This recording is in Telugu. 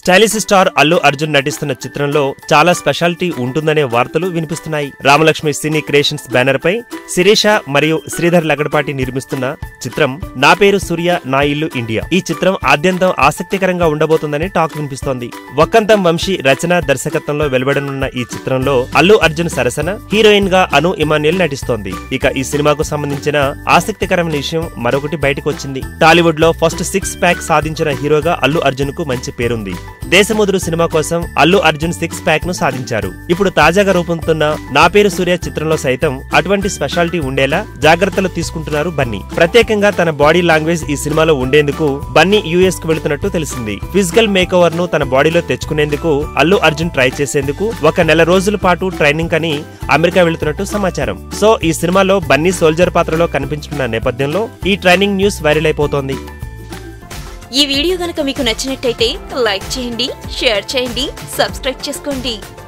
స్టైలిష్ స్టార్ అల్లు అర్జున్ నటిస్తున్న చిత్రంలో చాలా స్పెషాలిటీ ఉంటుందనే వార్తలు వినిపిస్తున్నాయి రామలక్ష్మి సినీ క్రియేషన్స్ బ్యానర్ పై శిరీష మరియు శ్రీధర్ లగడపాటి నిర్మిస్తున్న చిత్రం నా పేరు సూర్య నా ఇల్లు ఇండియా ఈ చిత్రం ఆద్యంతం ఆసక్తికరంగా ఉండబోతుందని టాక్ వినిపిస్తోంది వక్కంతం వంశీ రచన దర్శకత్వంలో వెలువడనున్న ఈ చిత్రంలో అల్లు అర్జున్ సరసన హీరోయిన్ గా అను ఇమాన్యుల్ నటిస్తోంది ఇక ఈ సినిమాకు సంబంధించిన ఆసక్తికరమైన విషయం మరొకటి బయటకు వచ్చింది టాలీవుడ్ లో ఫస్ట్ సిక్స్ ప్యాక్ సాధించిన హీరోగా అల్లు అర్జున్ కు మంచి పేరుంది దేశముదురు సినిమా కోసం అల్లు అర్జున్ సిక్స్ ప్యాక్ ను సాధించారు ఇప్పుడు తాజాగా రూపొందుతున్న నా పేరు సూర్య చిత్రంలో సైతం అటువంటి స్పెషాలిటీ ఉండేలా జాగ్రత్తలు తీసుకుంటున్నారు బన్నీ ప్రత్యేకంగా తన బాడీ లాంగ్వేజ్ ఈ సినిమాలో ఉండేందుకు బన్నీ యుఎస్ కు వెళుతున్నట్టు తెలిసింది ఫిజికల్ మేక్ ఓవర్ ను తన బాడీలో తెచ్చుకునేందుకు అల్లు అర్జున్ ట్రై చేసేందుకు ఒక నెల రోజుల పాటు ట్రైనింగ్ అని అమెరికా వెళుతున్నట్టు సమాచారం సో ఈ సినిమాలో బన్నీ సోల్జర్ పాత్రలో కనిపించనున్న నేపథ్యంలో ఈ ట్రైనింగ్ న్యూస్ వైరల్ అయిపోతోంది ఈ వీడియో గనక మీకు నచ్చినట్టయితే లైక్ చేయండి షేర్ చేయండి సబ్స్క్రైబ్ చేసుకోండి